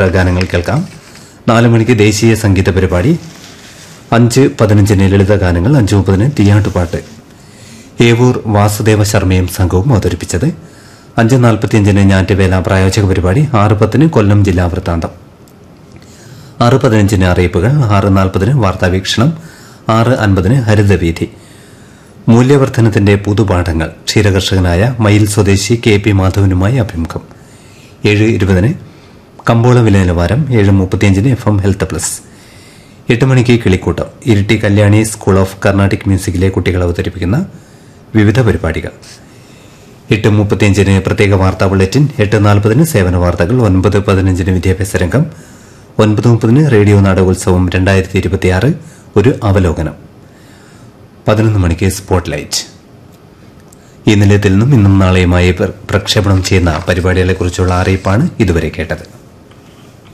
ചലച്ചിത്ര ഗാനങ്ങൾ കേൾക്കാം നാല് മണിക്ക് ദേശീയ സംഗീത പരിപാടി അഞ്ച് പതിനഞ്ചിന് ലളിത ഗാനങ്ങൾ അഞ്ച് മുപ്പതിന് തീയാട്ടുപാട്ട് ഏവൂർ വാസുദേവ ശർമ്മയും സംഘവും അവതരിപ്പിച്ചത് അഞ്ച് നാൽപ്പത്തിയഞ്ചിന് ഞാറ്റുവേല പ്രായോജക പരിപാടി ആറ് പത്തിന് കൊല്ലം ജില്ലാ വൃത്താന്തം ആറ് പതിനഞ്ചിന് അറിയിപ്പുകൾ ആറ് നാൽപ്പതിന് വാർത്താവീക്ഷണം ആറ് അൻപതിന് ഹരിതവീഥി മൂല്യവർദ്ധനത്തിന്റെ പുതുപാഠങ്ങൾ ക്ഷീരകർഷകനായ മയിൽ സ്വദേശി കെ പി മാധവനുമായി അഭിമുഖം ഏഴ് ഇരുപതിന് കമ്പോള വില നിലവാരം ഏഴ് മുപ്പത്തിയഞ്ചിന് എഫ് എം ഹെൽത്ത് പ്ലസ് എട്ട് മണിക്ക് കിളിക്കൂട്ടം Iritty Kalyani school of Carnatic മ്യൂസിക്കിലെ കുട്ടികൾ അവതരിപ്പിക്കുന്ന വിവിധ പരിപാടികൾ എട്ട് മുപ്പത്തിയഞ്ചിന് പ്രത്യേക വാർത്താ ബുള്ളറ്റിൻ എട്ട് നാൽപ്പതിന് സേവന വാർത്തകൾ ഒൻപത് പതിനഞ്ചിന് വിദ്യാഭ്യാസ രംഗം ഒൻപത് മുപ്പതിന് റേഡിയോ നാടകോത്സവം രണ്ടായിരത്തി ഇരുപത്തിയാറ് ഒരു അവലോകനം പതിനൊന്ന് മണിക്ക് സ്പോട്ട്ലൈറ്റ് ഈ നിലയത്തിൽ നിന്നും ഇന്നും നാളെയുമായി പ്ര- പ്രക്ഷേപണം ചെയ്യുന്ന പരിപാടികളെക്കുറിച്ചുള്ള അറിയിപ്പാണ് ഇതുവരെ കേട്ടത്